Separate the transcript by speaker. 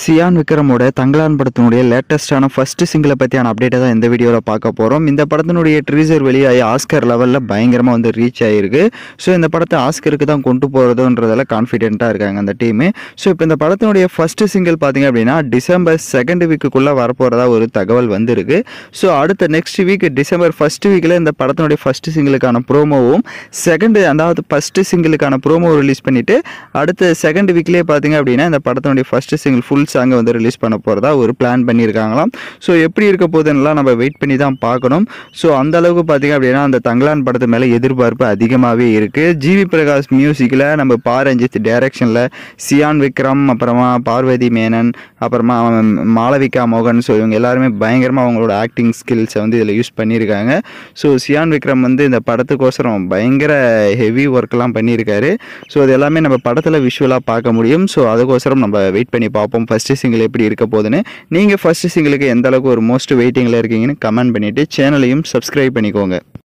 Speaker 1: cyan விக்ரமோட Thangalaan படத்தினுடைய லேட்டஸ்டான first சிங்கிளை பற்றியான அப்டேட்டை தான் இந்த வீடியோவில் பார்க்க போகிறோம் இந்த படத்தினுடைய ட்ரீசர் வெளியாகி ஆஸ்கர் லெவலில் பயங்கரமாக வந்து ரீச் ஆகிருக்கு ஸோ இந்த படத்தை ஆஸ்கருக்கு தான் கொண்டு போகிறதுன்றதில் கான்ஃபிடென்ட்டாக இருக்காங்க அந்த டீமு ஸோ இப்போ இந்த படத்தினுடைய ஃபர்ஸ்ட் சிங்கிள் பார்த்தீங்க அப்படின்னா டிசம்பர் செகண்ட் வீக்குக்குள்ளே வரப்போகிறதா ஒரு தகவல் வந்திருக்கு ஸோ அடுத்த நெக்ஸ்ட் வீக் டிசம்பர் ஃபர்ஸ்ட் வீக்கில் இந்த படத்தினுடைய ஃபர்ஸ்ட் சிங்கிளுக்கான ப்ரோமோவும் செகண்ட் அதாவது ஃபர்ஸ்ட் சிங்கிளுக்கான ப்ரோமோ ரிலீஸ் பண்ணிவிட்டு அடுத்த செகண்ட் வீக்லேயே பார்த்தீங்க அப்படின்னா இந்த படத்தினுடைய ஃபர்ஸ்ட் சிங்கிள் ஃபுல் சாங்கை வந்து ரிலீஸ் பண்ண போகிறதா ஒரு பிளான் பண்ணியிருக்காங்களாம் ஸோ எப்படி இருக்க போகுதுன்னெலாம் நம்ம வெயிட் பண்ணி தான் பார்க்கணும் ஸோ அந்த அளவுக்கு பார்த்தீங்க அப்படின்னா அந்த தங்கலான் படத்து மேலே எதிர்பார்ப்பு அதிகமாகவே இருக்குது ஜிவி பிரகாஷ் மியூசிக்கில் நம்ம பா ரஞ்சித் டைரக்ஷனில் சியான் விக்ரம் அப்புறமா பார்வதி மேனன் அப்புறமா மாளவிகா மோகன் ஸோ இவங்க எல்லாருமே பயங்கரமாக அவங்களோட ஆக்டிங் ஸ்கில்ஸை வந்து இதில் யூஸ் பண்ணியிருக்காங்க ஸோ சியான் விக்ரம் வந்து இந்த படத்துக்கோசரம் பயங்கர ஹெவி ஒர்க்லாம் பண்ணியிருக்காரு ஸோ அது எல்லாமே நம்ம படத்தில் விஷுவலாக பார்க்க முடியும் ஸோ அதுக்கோசரம் நம்ம வெயிட் பண்ணி பார்ப்போம் ஃபஸ்ட்டு சிங்கிள் எப்படி இருக்க போகுதுன்னு நீங்கள் ஃபஸ்ட்டு சிங்கிளுக்கு எந்த அளவுக்கு ஒரு மோஸ்ட் வெயிட்டிங்கில் இருக்கீங்கன்னு கமெண்ட் பண்ணிவிட்டு சேனலையும் சப்ஸ்கிரைப் பண்ணிக்கோங்க